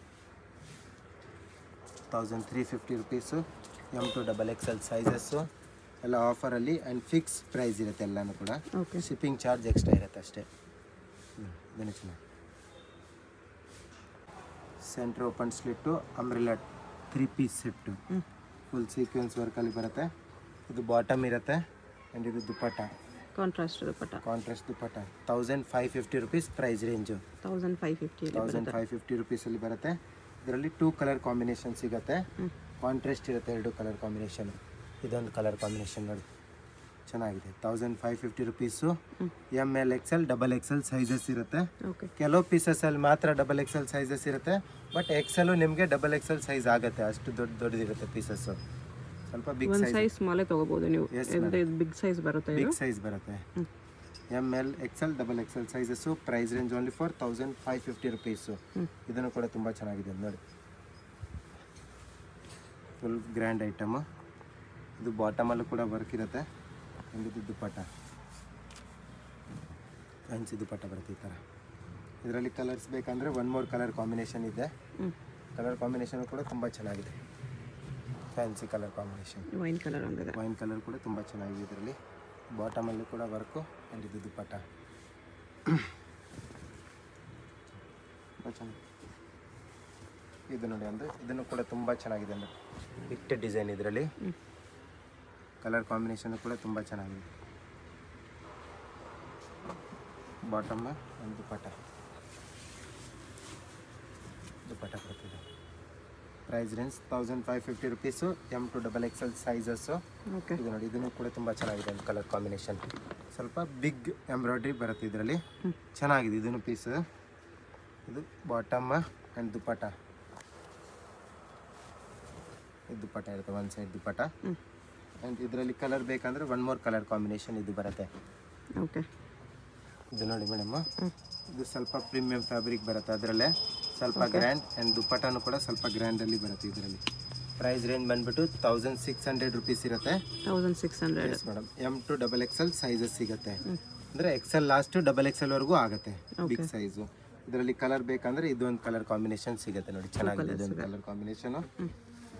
thousand three fifty rupees M to double X L sizes ಎಲ್ಲ ಆಫರಲ್ಲಿ ಆ್ಯಂಡ್ ಫಿಕ್ಸ್ ಪ್ರೈಸ್ ಇರುತ್ತೆ ಎಲ್ಲನೂ ಕೂಡ ಓಕೆ ಶಿಪ್ಪಿಂಗ್ ಚಾರ್ಜ್ ಎಕ್ಸ್ಟ್ರಾ ಇರುತ್ತೆ ಅಷ್ಟೇ ಹ್ಮ್, ಇದನ್ನು ಚೆನ್ನಾಗಿ centre open slit umbrella three piece set ಹ್ಞೂ ಫುಲ್ ಸೀಕ್ವೆನ್ಸ್ ವರ್ಕಲ್ಲಿ ಬರುತ್ತೆ ಇದು ಬಾಟಮ್ ಇರುತ್ತೆ ಆ್ಯಂಡ್ ಇದು dupatta contrast dupatta contrast dupatta thousand five fifty rupees price range thousand five fifty thousand five fifty ರುಪೀಸಲ್ಲಿ ಬರುತ್ತೆ ಇದರಲ್ಲಿ ಟೂ ಕಲರ್ ಕಾಂಬಿನೇಷನ್ ಸಿಗುತ್ತೆ ಕಾಂಟ್ರಾಸ್ಟ್ ಇರುತ್ತೆ ಎರಡು ಕಲರ್ ಕಾಂಬಿನೇಷನ್ ಇದೊಂದು ಕಲರ್ ಕಾಂಬಿನೇಷನ್ ನೋಡಿ ಚೆನ್ನಾಗಿದೆ thousand five fifty rupees M L Excel double Excel sizes ಇರುತ್ತೆ ಓಕೆ ಕೆಲವು ಪೀಸಸಲ್ಲಿ ಮಾತ್ರ ಡಬಲ್ ಎಕ್ಸೆಲ್ ಸೈಜಸ್ ಇರುತ್ತೆ ಬಟ್ ಎಕ್ಸೆಲು ನಿಮಗೆ ಡಬಲ್ ಎಕ್ಸೆಲ್ ಸೈಜ್ ಆಗುತ್ತೆ ಅಷ್ಟು ದೊಡ್ಡ ದೊಡ್ಡದಿರುತ್ತೆ ಪೀಸಸ್ಸು ಸ್ವಲ್ಪ ಬಿಗ್ ಒಂದು ಸೈಜ್ ಸೈಜ್ ಸ್ಮಾಲೇ ತೊಗೋಬೋದು ನೀವು Yes, ಅಂದರೆ ಇದು ಬಿಗ್ ಸೈಜ್ ಬರುತ್ತೆ ಇದು ಬಿಗ್ ಸೈಜ್ ಬರುತ್ತೆ ಹ್ಮ್. M L Excel double Excel sizes price range only for thousand five fifty rupees ಹ್ಮ್. ಇದನ್ನು ಕೂಡ ತುಂಬ ಚೆನ್ನಾಗಿದೆ ನೋಡಿ ಫುಲ್ ಗ್ರ್ಯಾಂಡ್ ಐಟಮು ಇದು ಬಾಟಮಲ್ಲೂ ಕೂಡ ವರ್ಕ್ ಇರುತ್ತೆ ಒಂದು ಇದು ದುಪ್ಪಟ್ಟ ಫ್ಯಾನ್ಸಿ ದುಪ್ಪಟ್ಟ ಬರುತ್ತೆ ಈ ಥರ ಇದರಲ್ಲಿ ಕಲರ್ಸ್ ಬೇಕಂದರೆ ಒನ್ ಮೋರ್ ಕಲರ್ ಕಾಂಬಿನೇಷನ್ ಇದೆ ಹ್ಞೂ ಕಲರ್ ಕಾಂಬಿನೇಷನ್ ಕೂಡ ತುಂಬ ಚೆನ್ನಾಗಿದೆ fancy colour combination wine colour ಒಂದಿದೆ ವೈನ್ ಕಲರ್ ಕೂಡ ತುಂಬ ಚೆನ್ನಾಗಿದೆ ಇದರಲ್ಲಿ ಬಾಟಮಲ್ಲಿ ಕೂಡ ವರ್ಕು ಆ್ಯಂಡ್ ಇದು ದುಪ್ಪಟ್ಟ ತುಂಬ ಚೆನ್ನಾಗಿ ಇದು ನೋಡಿ ಒಂದು ಇದನ್ನು ಕೂಡ ತುಂಬ ಚೆನ್ನಾಗಿದೆ ಅಂದ್ರೆ ಇಟ್ಟ ಡಿಸೈನ್ ಇದರಲ್ಲಿ ಹ್ಮ್. ಕಲರ್ ಕಾಂಬಿನೇಷನ್ ಕೂಡ ತುಂಬ ಚೆನ್ನಾಗಿದೆ ಬಾಟಮ್ ಒಂದು ದುಪ್ಪಟ್ಟ ದುಪ್ಪಟ್ಟ ಬರ್ತಿದೆ price range thousand five fifty rupees M to double Excel sizes okay ಇದು ನೋಡಿ ಇದನ್ನು ಕೂಡ ತುಂಬ ಚೆನ್ನಾಗಿದೆ ಒಂದು ಕಲರ್ ಕಾಂಬಿನೇಷನ್ ಸ್ವಲ್ಪ ಬಿಗ್ ಎಂಬ್ರಾಯ್ಡ್ರಿ ಬರುತ್ತೆ ಇದರಲ್ಲಿ ಹ್ಮ್. ಚೆನ್ನಾಗಿದೆ ಇದನ್ನು ಪೀಸ್ ಇದು ಬಾಟಮ್ ಆ್ಯಂಡ್ ದುಪ್ಪಟ್ಟ ಇದು ದುಪ್ಪಟ್ಟ ಇರುತ್ತೆ ಒನ್ ಸೈಡ್ ದುಪ್ಪಟ್ಟ ಹ್ಞೂ ಆ್ಯಂಡ್ ಇದರಲ್ಲಿ ಕಲರ್ ಬೇಕಂದರೆ ಒನ್ ಮೋರ್ ಕಲರ್ ಕಾಂಬಿನೇಷನ್ ಇದು ಬರುತ್ತೆ ಓಕೆ ಇದು ನೋಡಿ ಮೇಡಮ್ ಹ್ಞೂ ಇದು ಸ್ವಲ್ಪ ಪ್ರೀಮಿಯಂ ಫ್ಯಾಬ್ರಿಕ್ ಬರುತ್ತೆ ಅದರಲ್ಲೇ ಸ್ವಲ್ಪ ಗ್ರ್ಯಾಂಡ್ ಆ್ಯಂಡ್ ದುಪ್ಪಟ್ಟನೂ ಕೂಡ ಸ್ವಲ್ಪ ಗ್ರ್ಯಾಂಡಲ್ಲಿ ಬರುತ್ತೆ ಇದರಲ್ಲಿ ಪ್ರೈಸ್ ರೇಂಜ್ ಬಂದ್ಬಿಟ್ಟು ತೌಸಂಡ್ ಸಿಕ್ಸ್ ಹಂಡ್ರೆಡ್ ರುಪೀಸ್ ಇರುತ್ತೆ thousand six hundred yes madam M to double Excel sizes ಸಿಗುತ್ತೆ ಹ್ಮ್. ಅಂದರೆ ಎಕ್ಸೆಲ್ ಲಾಸ್ಟ್ ಡಬಲ್ ಎಕ್ಸೆಲ್ ವರೆಗೂ ಆಗುತ್ತೆ ಬಿಗ್ Okay. ಸೈಜು ಇದರಲ್ಲಿ ಕಲರ್ ಬೇಕಂದ್ರೆ ಇದೊಂದು ಕಲರ್ ಕಾಂಬಿನೇಷನ್ ಸಿಗುತ್ತೆ ನೋಡಿ ಚೆನ್ನಾಗಿದೆ colours ಇದೊಂದು ಇದೆ. ಕಲರ್ ಕಾಂಬಿನೇಷನು ಹ್ಮ್.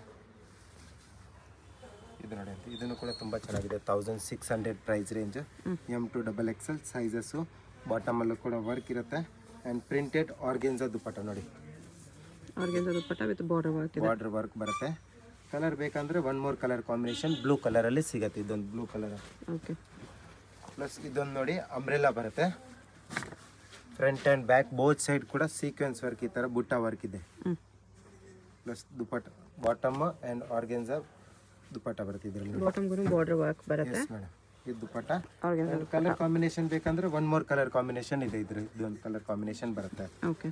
ಇದು ನೋಡಿ ಅಂತ ಇದನ್ನು ಕೂಡ ತುಂಬ ಚೆನ್ನಾಗಿದೆ thousand six hundred price range ಹ್ಮ್. M to double Excel sizes ಬಾಟಮಲ್ಲೂ ಕೂಡ ವರ್ಕ್ ಇರುತ್ತೆ ಆ್ಯಂಡ್ ಪ್ರಿಂಟೆಡ್ ಆರ್ಗೆನ್ಸ ದುಪ್ಪಟ್ಟ ನೋಡಿ ಅವ್ರಿಗೆ ದುಪ್ಪಟ್ಟ ವಿತ್ ಬಾರ್ಡರ್ ವರ್ಕ್ ಇದೆ ಬಾರ್ಡರ್ ವರ್ಕ್ ಬರುತ್ತೆ ಕಲರ್ ಬೇಕಂದ್ರೆ one more colour combination blue ಕಲರಲ್ಲಿ ಸಿಗುತ್ತೆ ಇದೊಂದು ಬ್ಲೂ ಕಲರ್ ಓಕೆ ಪ್ಲಸ್ ಇದೊಂದು ನೋಡಿ ಅಂಬ್ರೆಲಾ ಬರುತ್ತೆ front and back both side ಕೂಡ ಸೀಕ್ವೆನ್ಸ್ ವರ್ಕ್ ಈ ಥರ ಬುಟ್ಟ ವರ್ಕ್ ಇದೆ ಹ್ಞೂ plus dupatta bottom and organza dupatta ಬರುತ್ತೆ ಇದರಲ್ಲಿ ಬಾಟಮ್ಗೂ ಬಾರ್ಡರ್ ವರ್ಕ್ ಬರುತ್ತೆ ಎಸ್ ಮೇಡಮ್ ಇದು ದುಪ್ಪಟ್ಟ ಅವ್ರಿಗೆ ಕಲರ್ ಕಾಂಬಿನೇಷನ್ ಬೇಕಂದ್ರೆ ಒನ್ ಮೋರ್ ಕಲರ್ ಕಾಂಬಿನೇಷನ್ ಇದೆ ಇದ್ರ ಇದೊಂದು ಕಲರ್ ಕಾಂಬಿನೇಷನ್ ಬರುತ್ತೆ ಓಕೆ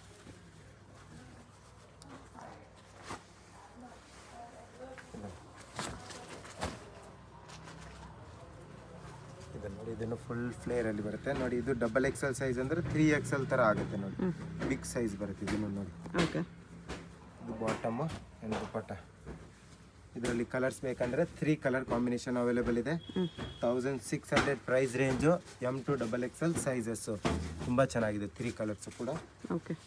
ಇದು ನೋಡಿ ಇದನ್ನು ಫುಲ್ ಫ್ಲೇರಲ್ಲಿ ಬರುತ್ತೆ ನೋಡಿ ಇದು ಡಬಲ್ ಎಕ್ಸೆಲ್ ಸೈಜ್ ಅಂದರೆ ತ್ರೀ ಎಕ್ಸೆಲ್ ಥರ ಆಗುತ್ತೆ ನೋಡಿ ಹ್ಞೂ ಬಿಗ್ ಸೈಜ್ ಬರುತ್ತೆ ಇದನ್ನು ನೋಡಿ ಓಕೆ ಇದು ಬಾಟಮು ಆ್ಯಂಡ್ ದುಪ್ಪಟ್ಟ ಇದರಲ್ಲಿ ಕಲರ್ಸ್ ಬೇಕಂದರೆ ತ್ರೀ ಕಲರ್ ಕಾಂಬಿನೇಷನ್ ಅವೈಲೇಬಲ್ ಇದೆ ಹ್ಞೂ thousand six hundred price range M to double Excel sizes ತುಂಬ ಚೆನ್ನಾಗಿದೆ ತ್ರೀ ಕಲರ್ಸು ಕೂಡ ಓಕೆ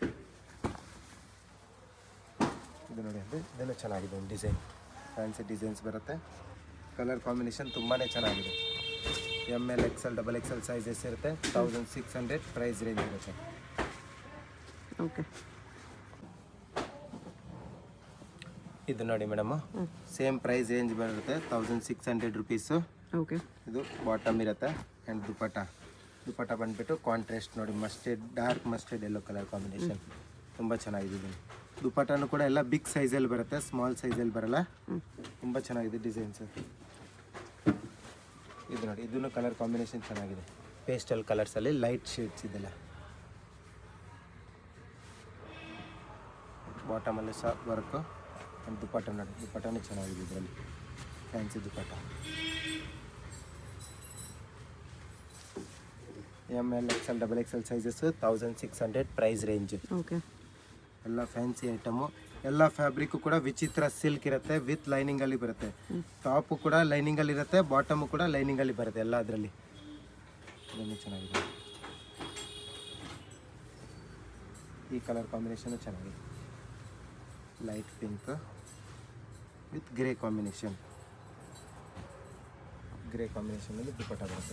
ಇದು ನೋಡಿ ಅದು ಇದನ್ನು ಚೆನ್ನಾಗಿದೆ ಒಂದು ಡಿಸೈನ್ ಫ್ಯಾನ್ಸಿ ಡಿಸೈನ್ಸ್ ಬರುತ್ತೆ ಕಲರ್ ಕಾಂಬಿನೇಷನ್ ತುಂಬಾ ಚೆನ್ನಾಗಿದೆ M L Excel double Excel sizes ಇರುತ್ತೆ thousand six hundred price range ಇರುತ್ತೆ ಓಕೆ ಇದು ನೋಡಿ ಮೇಡಮ್ ಹ್ಞೂ ಸೇಮ್ ಪ್ರೈಸ್ ರೇಂಜ್ ಬರುತ್ತೆ thousand six hundred rupees okay ಇದು ಬಾಟಮ್ ಇರುತ್ತೆ ಆ್ಯಂಡ್ ದುಪ್ಪಟ್ಟ ದುಪ್ಪಟ್ಟ ಬಂದುಬಿಟ್ಟು ಕಾಂಟ್ರಾಸ್ಟ್ ನೋಡಿ mustard dark mustard yellow colour combination ತುಂಬ ಚೆನ್ನಾಗಿದೆ ಇದು ದುಪ್ಪಟ್ಟನು ಕೂಡ ಎಲ್ಲ ಬಿಗ್ ಸೈಜಲ್ಲಿ ಬರುತ್ತೆ ಸ್ಮಾಲ್ ಸೈಜಲ್ಲಿ ಬರಲ್ಲ ಹ್ಞೂ ತುಂಬ ಚೆನ್ನಾಗಿದೆ ಡಿಸೈನ್ಸ್ ಇದು ನೋಡಿ ಇದನ್ನು ಕಲರ್ ಕಾಂಬಿನೇಷನ್ ಚೆನ್ನಾಗಿದೆ ಪೇಸ್ಟಲ್ ಕಲರ್ಸಲ್ಲಿ ಲೈಟ್ ಶೇಡ್ಸ್ ಇದೆಲ್ಲ ಬಾಟಮಲ್ಲಿ ಸಹ ವರ್ಕು ಆ್ಯಂಡ್ ದುಪ್ಪಟ್ಟ ನೋಡಿ ದುಪ್ಪಟ್ಟನೂ ಚೆನ್ನಾಗಿದೆ ಇದರಲ್ಲಿ fancy dupatta M L Excel double Excel sizes thousand six hundred price range okay ಎಲ್ಲ ಫ್ಯಾನ್ಸಿ ಐಟಮು ಎಲ್ಲ ಫ್ಯಾಬ್ರಿಕ್ ಕೂಡ ವಿಚಿತ್ರ ಸಿಲ್ಕ್ ಇರುತ್ತೆ ವಿತ್ ಲೈನಿಂಗ್ ಅಲ್ಲಿ ಬರುತ್ತೆ ಟಾಪು ಕೂಡ ಲೈನಿಂಗ್ ಅಲ್ಲಿ ಇರುತ್ತೆ ಬಾಟಮು ಕೂಡ ಲೈನಿಂಗ್ ಅಲ್ಲಿ ಬರುತ್ತೆ ಎಲ್ಲ ಅದರಲ್ಲಿ ಇದನ್ನು ಚೆನ್ನಾಗಿದೆ ಈ ಕಲರ್ ಕಾಂಬಿನೇಷನ್ ಚೆನ್ನಾಗಿದೆ light pink with grey combination grey ಕಾಂಬಿನೇಷನಲ್ಲಿ ದುಪ್ಪಟ್ಟ ಬರುತ್ತೆ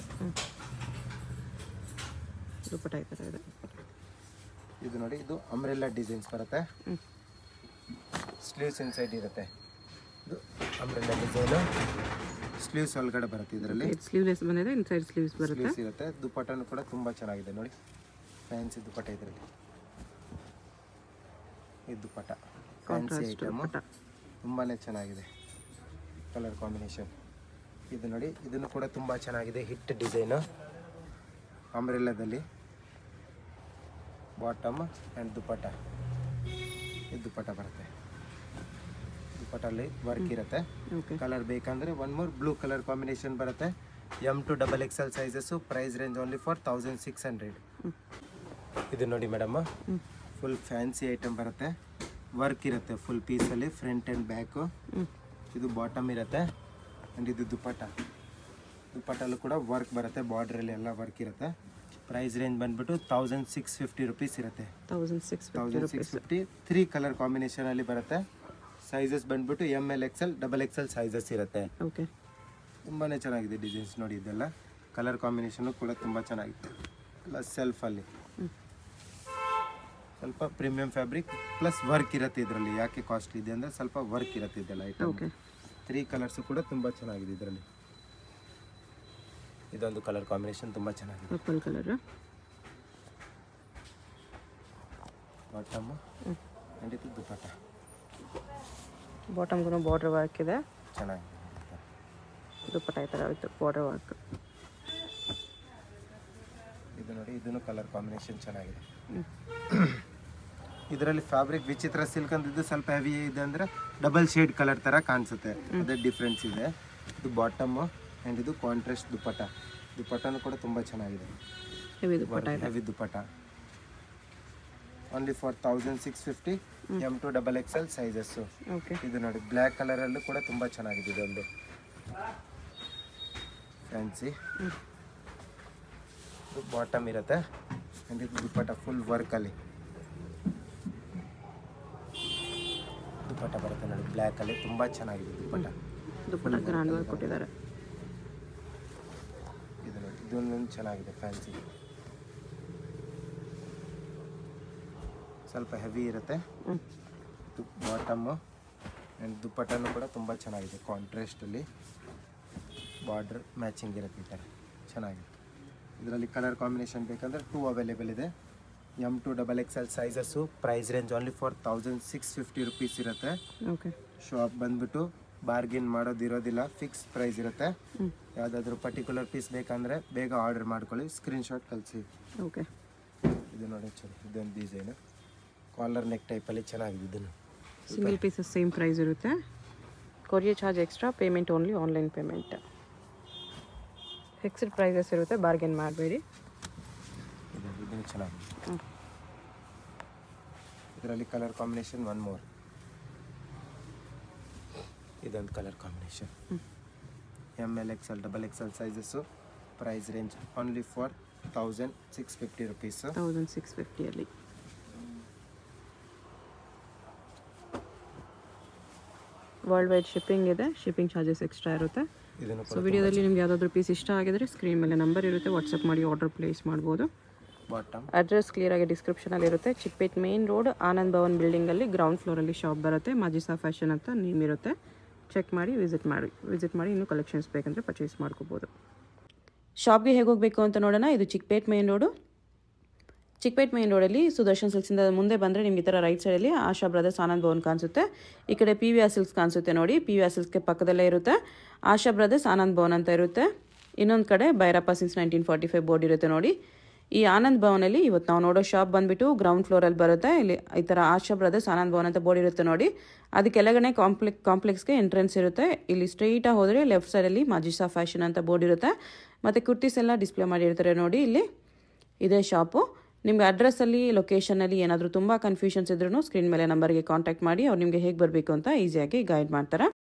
ದುಪ್ಪಟ್ಟ ಈ ಥರ ಇದೆ ಇದು ನೋಡಿ ಇದು ಅಂಬ್ರೆಲ್ಲಾ ಡಿಸೈನ್ಸ್ ಬರುತ್ತೆ ಹ್ಞೂ ಸ್ಲೀವ್ಸ್ ಇನ್ಸೈಡ್ ಇರುತ್ತೆ ಇದು ಅಂಬ್ರೆಲ್ಲಾ ಡಿಸೈನು ಸ್ಲೀವ್ಸ್ ಒಳಗಡೆ ಬರುತ್ತೆ ಇದರಲ್ಲಿ ಇದು ಸ್ಲೀವ್ಲೆಸ್ ಬಂದಿದೆ ಇನ್ಸೈಡ್ ಸ್ಲೀವ್ಸ್ ಬರುತ್ತೆ ಸ್ಲೀವ್ಸ್ ಇರುತ್ತೆ ದುಪ್ಪಟ್ಟನು ಕೂಡ ತುಂಬ ಚೆನ್ನಾಗಿದೆ ನೋಡಿ ಫ್ಯಾನ್ಸಿ ದುಪ್ಪಟ್ಟ ಇದರಲ್ಲಿ ಇದು dupatta fancy contrast item dupatta ತುಂಬಾ ಚೆನ್ನಾಗಿದೆ ಕಲರ್ ಕಾಂಬಿನೇಷನ್ ಇದು ನೋಡಿ ಇದನ್ನು ಕೂಡ ತುಂಬ ಚೆನ್ನಾಗಿದೆ ಹಿಟ್ ಡಿಸೈನು ಅಂಬ್ರೆಲ್ಲಾದಲ್ಲಿ ಬಾಟಮ್ ಆ್ಯಂಡ್ ದುಪ್ಪಟ್ಟ ಇದು ದುಪ್ಪಟ್ಟ ಬರುತ್ತೆ ದುಪ್ಪಟ್ಟಲ್ಲಿ ವರ್ಕ್ ಇರುತ್ತೆ ಓಕೆ ಕಲರ್ ಬೇಕಂದ್ರೆ one more blue colour combination ಬರುತ್ತೆ M to double Excel sizes price range only for thousand six hundred ಇದು ನೋಡಿ ಮೇಡಮ್ ಹ್ಞೂ ಫುಲ್ ಫ್ಯಾನ್ಸಿ ಐಟಮ್ ಬರುತ್ತೆ ವರ್ಕ್ ಇರುತ್ತೆ ಫುಲ್ ಪೀಸಲ್ಲಿ ಫ್ರಂಟ್ ಆ್ಯಂಡ್ ಬ್ಯಾಕು ಹ್ಞೂ ಇದು ಬಾಟಮ್ ಇರುತ್ತೆ ಆ್ಯಂಡ್ ಇದು ದುಪ್ಪಟ್ಟ ದುಪ್ಪಟ್ಟಲ್ಲೂ ಕೂಡ ವರ್ಕ್ ಬರುತ್ತೆ ಬಾರ್ಡ್ರಲ್ಲಿ ಎಲ್ಲ ವರ್ಕ್ ಇರುತ್ತೆ ಪ್ರೈಸ್ ರೇಂಜ್ ಬಂದ್ಬಿಟ್ಟು ತೌಸಂಡ್ ಸಿಕ್ಸ್ ಫಿಫ್ಟಿ ರುಪೀಸ್ ಇರುತ್ತೆ thousand six fifty thousand six rupees fifty three colour ಕಾಂಬಿನೇಷನಲ್ಲಿ ಬರುತ್ತೆ ಸೈಜಸ್ ಬಂದ್ಬಿಟ್ಟು M L Excel double Excel sizes ಇರುತ್ತೆ ಓಕೆ ತುಂಬಾ ಚೆನ್ನಾಗಿದೆ ಡಿಸೈನ್ಸ್ ನೋಡಿ ಇದೆಲ್ಲ ಕಲರ್ ಕಾಂಬಿನೇಷನು ಕೂಡ ತುಂಬ ಚೆನ್ನಾಗಿದೆ ಎಲ್ಲ ಸೆಲ್ಫಲ್ಲಿ ಹ್ಞೂ ಸ್ವಲ್ಪ ಪ್ರೀಮಿಯಂ ಫ್ಯಾಬ್ರಿಕ್ ಪ್ಲಸ್ ವರ್ಕ್ ಇರುತ್ತೆ ಇದರಲ್ಲಿ ಯಾಕೆ ಕಾಸ್ಟ್ಲಿ ಇದೆ ಅಂದರೆ ಸ್ವಲ್ಪ ವರ್ಕ್ ಇರುತ್ತೆ ಇದೆಲ್ಲ ಐಟಮ್ ಓಕೆ ತ್ರೀ ಕಲರ್ಸು ಕೂಡ ತುಂಬ ಚೆನ್ನಾಗಿದೆ ಇದರಲ್ಲಿ ಇದೊಂದು ಕಲರ್ ಕಾಂಬಿನೇಷನ್ ತುಂಬ ಚೆನ್ನಾಗಿದೆ ಪರ್ಪಲ್ ಕಲರ್ ಬಾಟಮ್ ಹ್ಞೂ ಆ್ಯಂಡ್ ಇದು ದುಪ್ಪಟ್ಟ ಬಾಟಮ್ಗೂ ಬಾರ್ಡರ್ ವರ್ಕ್ ಇದೆ ಚೆನ್ನಾಗಿದೆ ದುಪ್ಪಟ್ಟ ಈ ಥರ ಆಯಿತು ಬಾರ್ಡರ್ ವರ್ಕ್ ಇದು ನೋಡಿ ಇದನ್ನು ಕಲರ್ ಕಾಂಬಿನೇಷನ್ ಚೆನ್ನಾಗಿದೆ ಹ್ಞೂ ಇದರಲ್ಲಿ ಫ್ಯಾಬ್ರಿಕ್ ವಿಚಿತ್ರ ಸಿಲ್ಕ್ ಅಂತ ಇದು ಸ್ವಲ್ಪ ಹೆವಿ ಇದೆ ಅಂದರೆ ಡಬಲ್ ಶೇಡ್ ಕಲರ್ ಥರ ಕಾಣಿಸುತ್ತೆ ಅದೇ ಡಿಫ್ರೆನ್ಸ್ ಇದೆ ಇದು ಬಾಟಮ್ ಆ್ಯಂಡ್ ಇದು ಕಾಂಟ್ರಾಸ್ಟ್ ದುಪ್ಪಟ್ಟ ದುಪ್ಪಟ್ಟನೂ ಕೂಡ ತುಂಬ ಚೆನ್ನಾಗಿದೆ ಹೆವಿ ದುಪ್ಪಟ್ಟ ಇದೆ heavy dupatta only for thousand six fifty M to double Excel sizes okay ಇದು ನೋಡಿ ಬ್ಲ್ಯಾಕ್ ಕಲರಲ್ಲೂ ಕೂಡ ತುಂಬ ಚೆನ್ನಾಗಿದೆ ಇದೊಂದು ಫ್ಯಾನ್ಸಿ ಹ್ಞೂ ಇದು ಬಾಟಮ್ ಇರುತ್ತೆ ಆ್ಯಂಡ್ ಇದು ದುಪ್ಪಟ್ಟ ಫುಲ್ ವರ್ಕಲ್ಲಿ ದುಪ್ಪಟ್ಟ ಬರುತ್ತೆ ನೋಡಿ ಬ್ಲ್ಯಾಕಲ್ಲಿ ತುಂಬ ಚೆನ್ನಾಗಿದೆ ದುಪ್ಪಟ್ಟ ದುಪ್ಪಟ್ಟ ಗ್ರ್ಯಾಂಡ್ ವರ್ಕ್ ಕೊಟ್ಟಿದ್ದಾರೆ ಇದು ನೋಡಿ ಇದೊಂದೊಂದು ಚೆನ್ನಾಗಿದೆ ಫ್ಯಾನ್ಸಿ ಸ್ವಲ್ಪ ಹೆವಿ ಇರುತ್ತೆ ಹ್ಞೂ ಇದು ಬಾಟಮ್ಮು ಆ್ಯಂಡ್ ದುಪ್ಪಟ್ಟನೂ ಕೂಡ ತುಂಬ ಚೆನ್ನಾಗಿದೆ ಕಾಂಟ್ರಾಸ್ಟಲ್ಲಿ ಬಾರ್ಡ್ರ್ ಮ್ಯಾಚಿಂಗ್ ಇರುತ್ತೆ ಈ ಥರ ಚೆನ್ನಾಗಿದೆ ಇದರಲ್ಲಿ ಕಲರ್ ಕಾಂಬಿನೇಷನ್ ಬೇಕಂದರೆ ಟೂ ಅವೈಲೇಬಲ್ ಇದೆ M to double X L sizes price range only for thousand six fifty rupees ಇರುತ್ತೆ ಓಕೆ ಶಾಪ್ ಬಂದುಬಿಟ್ಟು ಬಾರ್ಗಿನ್ ಮಾಡೋದಿರೋದಿಲ್ಲ ಫಿಕ್ಸ್ ಪ್ರೈಸ್ ಇರುತ್ತೆ ಹ್ಞೂ ಯಾವುದಾದ್ರೂ ಪರ್ಟಿಕ್ಯುಲರ್ ಪೀಸ್ ಬೇಕಂದರೆ ಬೇಗ ಆರ್ಡರ್ ಮಾಡ್ಕೊಳ್ಳಿ ಸ್ಕ್ರೀನ್ಶಾಟ್ ಕಳಿಸಿ ಓಕೆ ಇದು ನೋಡಿ ಚೆನ್ನಾಗಿ ಇದೊಂದು ಡಿಸೈನು ಕಾಲರ್ ನೆಕ್ ಟೈಪಲ್ಲಿ ಚೆನ್ನಾಗಿದೆ ಇದನ್ನು ಸಿಂಗಲ್ ಪೀಸಸ್ ಸೇಮ್ ಪ್ರೈಸ್ ಇರುತ್ತೆ courier charge extra payment only online payment fixed prices ಇರುತ್ತೆ ಬಾರ್ಗೇನ್ ಮಾಡಬೇಡಿ ಇದು ಇದನ್ನು ಚೆನ್ನಾಗಿದೆ ಹ್ಞೂ ಇದರಲ್ಲಿ ಕಲರ್ ಕಾಂಬಿನೇಷನ್ ಒನ್ ಮೋರ್ ಇದೊಂದು ಕಲರ್ ಕಾಂಬಿನೇಷನ್ ಹ್ಮ್. M L X L double X L sizes price range only for thousand six fifty rupees thousand six ಫಿಫ್ಟಿಯಲ್ಲಿ ವರ್ಲ್ಡ್ ವೈಡ್ ಶಿಪ್ಪಿಂಗ್ ಇದೆ ಶಿಪ್ಪಿಂಗ್ ಚಾರ್ಜಸ್ ಎಕ್ಸ್ಟ್ರಾ ಇರುತ್ತೆ ಇದನ್ನು ಸೊ ವಿಡಿಯೋದಲ್ಲಿ ನಿಮ್ಗೆ ಯಾವುದಾದ್ರೂ piece ಇಷ್ಟ ಆಗಿದ್ರೆ ಸ್ಕ್ರೀನ್ ಮೇಲೆ ನಂಬರ್ ಇರುತ್ತೆ ವಾಟ್ಸಪ್ ಮಾಡಿ ಆರ್ಡರ್ ಪ್ಲೇಸ್ ಮಾಡ್ಬೋದು ಬಾಟಮ್ ಅಡ್ರೆಸ್ ಕ್ಲಿಯರಾಗಿ ಡಿಸ್ಕ್ರಿಪ್ಷನಲ್ಲಿ ಇರುತ್ತೆ ಚಿಕ್ಕಪೇಟ್ ಮೇನ್ ರೋಡ್ ಆನಂದ್ ಭವನ್ ಬಿಲ್ಡಿಂಗಲ್ಲಿ ಗ್ರೌಂಡ್ ಫ್ಲೋರಲ್ಲಿ ಶಾಪ್ ಬರುತ್ತೆ ಮಾಜಿಸಾ ಫ್ಯಾಷನ್ ಅಂತ ನೇಮ್ ಇರುತ್ತೆ ಚೆಕ್ ಮಾಡಿ ವಿಸಿಟ್ ಮಾಡಿ ವಿಸಿಟ್ ಮಾಡಿ ಇನ್ನೂ ಕಲೆಕ್ಷನ್ಸ್ ಬೇಕಂದರೆ ಪರ್ಚೇಸ್ ಮಾಡ್ಕೋಬೋದು ಶಾಪ್ಗೆ ಹೇಗೆ ಹೋಗಬೇಕು ಅಂತ ನೋಡೋಣ ಇದು Chickpet main road Chickpet main ರೋಡಲ್ಲಿ ಸುದರ್ಶನ್ ಸಿಲ್ಕ್ಸಿಂದ ಮುಂದೆ ಬಂದರೆ ನಿಮ್ಗೆ ಈ ಥರ ರೈಟ್ ಸೈಡಲ್ಲಿ ಆಶಾ ಬ್ರದರ್ಸ್ ಆನಂದ್ ಭವನ್ ಕಾಣಿಸುತ್ತೆ ಈ ಕಡೆ ಪಿ ವಿ ಆರ್ ಸಿಲ್ಕ್ಸ್ ಕಾಣಿಸುತ್ತೆ ನೋಡಿ ಪಿ ವಿ ಆರ್ ಸಿಲ್ಕ್ಸ್ಗೆ ಪಕ್ಕದಲ್ಲೇ ಇರುತ್ತೆ ಆಶಾ ಬ್ರದರ್ಸ್ ಆನಂದ್ ಭವನ್ ಅಂತ ಇರುತ್ತೆ ಇನ್ನೊಂದು ಕಡೆ Bhairappa since nineteen forty five board ಇರುತ್ತೆ ನೋಡಿ ಈ ಆನಂದ್ ಭವನಲ್ಲಿ ಇವತ್ತು ನಾವು ನೋಡೋ ಶಾಪ್ ಬಂದ್ಬಿಟ್ಟು ಗ್ರೌಂಡ್ ಫ್ಲೋರಲ್ಲಿ ಬರುತ್ತೆ ಇಲ್ಲಿ ಈ ಥರ ಆಶಾ ಬ್ರದರ್ಸ್ ಆನಂದ್ ಭವನ್ ಅಂತ ಬೋರ್ಡ್ ಇರುತ್ತೆ ನೋಡಿ ಅದು ಕೆಳಗಡೆ ಕಾಂಪ್ಲೆಕ್ ಕಾಂಪ್ಲೆಕ್ಸ್ಗೆ ಎಂಟ್ರೆನ್ಸ್ ಇರುತ್ತೆ ಇಲ್ಲಿ ಸ್ಟ್ರೈಟಾಗಿ ಹೋದರೆ ಲೆಫ್ಟ್ ಸೈಡಲ್ಲಿ ಮಾಜಿಸಾ ಫ್ಯಾಷನ್ ಅಂತ ಬೋರ್ಡ್ ಇರುತ್ತೆ ಮತ್ತು ಕುರ್ತೀಸ್ ಎಲ್ಲ ಡಿಸ್ಪ್ಲೇ ಮಾಡಿರ್ತಾರೆ ನೋಡಿ ಇಲ್ಲಿ ಇದೇ ಶಾಪು ನಿಮ್ಗೆ ಅಡ್ರೆಸ್ಸಲ್ಲಿ ಲೊಕೇಶನಲ್ಲಿ ಏನಾದರೂ ತುಂಬ ಕನ್ಫ್ಯೂಷನ್ಸ್ ಇದ್ರೂ ಸ್ಕ್ರೀನ್ ಮೇಲೆ ನಂಬರ್ಗೆ ಕಾಂಟ್ಯಾಕ್ಟ್ ಮಾಡಿ ಅವ್ರು ನಿಮಗೆ ಹೇಗೆ ಬರಬೇಕು ಅಂತ ಈಸಿಯಾಗಿ ಗೈಡ್ ಮಾಡ್ತಾರೆ